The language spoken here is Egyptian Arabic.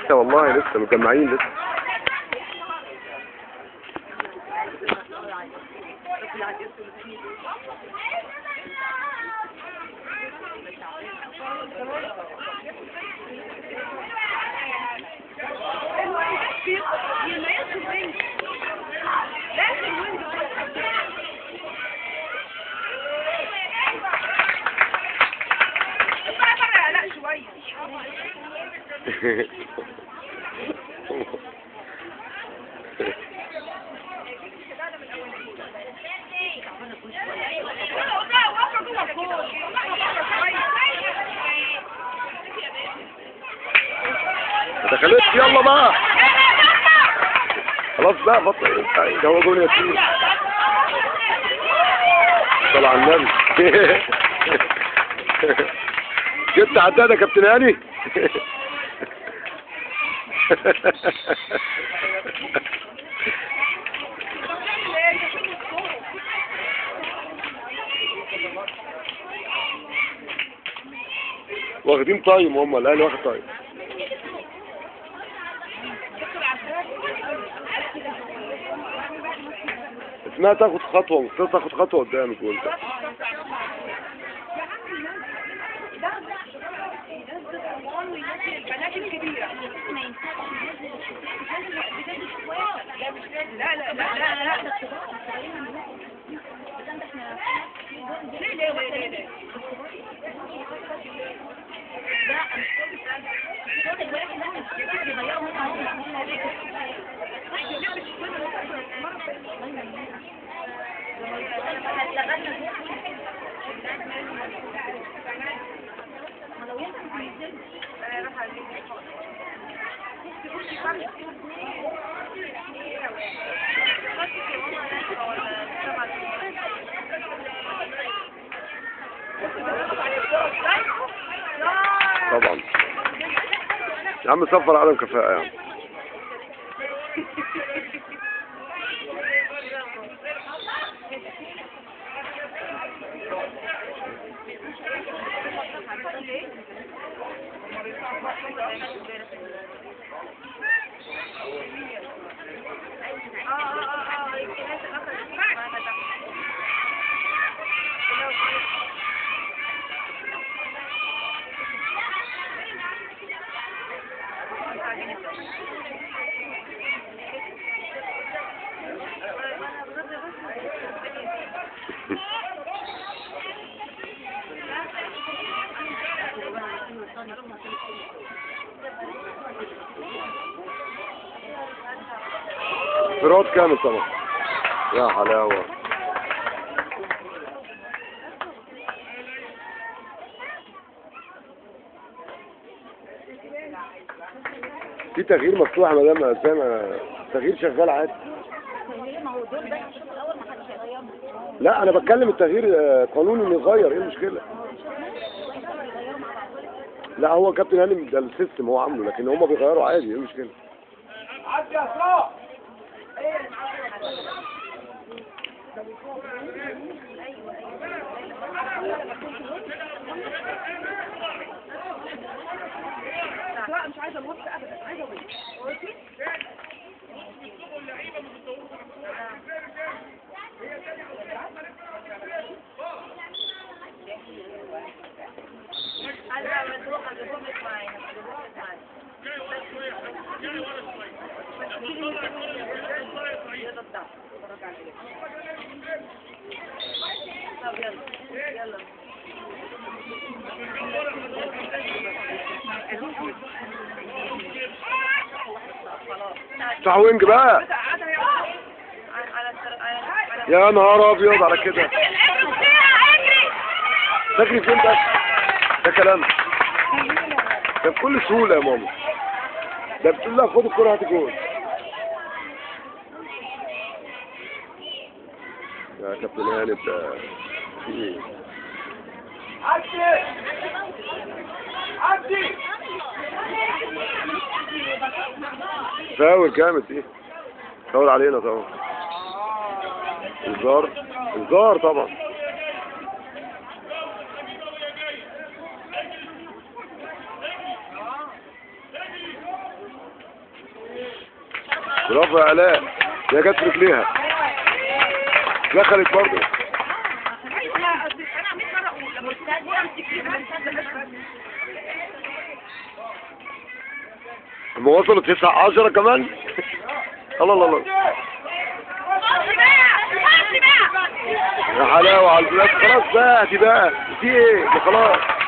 لسه والله لسه مجمعين لسه ما دخلتش يلا بقى خلاص بقى بطل جوا جول ياسين صلى على النبي جبت عداد يا كابتن هاني واخدين تايم هم الاهلي واخد تايم اسمها تاخد خطوه تاخد خطوه قدام الجول ده البنات الكبيرة لا لا لا لا لا ليه ليه ليه ليه ليه طبعا يا عم صفر علم كفاءة يا عم فراد كامل طبعا يا حلاوة في تغيير مفتوح يا مدام اسامه تغيير شغال عادي لا انا بتكلم التغيير آه، قانوني انه يغير ايه المشكله لا هو كابتن هاني ده السيستم هو عامله لكن هم بيغيروا عادي ايه المشكله لا مش عايزة الوقت ابدا عايزة وقت افتح وينج بقى يا نهار ابيض على كده تجري فين ده ده كلام ده بكل سهوله يا ماما ده بتقول لها خد الكره هات جول يا كابتن هاني انت في ايه فاول جامد ايه فاول علينا طبعا انذار انذار طبعا برافو يا علاء هي جت في رجليها دخلت برضه انا 100 مره اقول لما الكوره بتجري هم وصلوا 9 10 كمان الله الله الله يا حلاوه على البلاد خلاص بقى دي بقى في ايه دي خلاص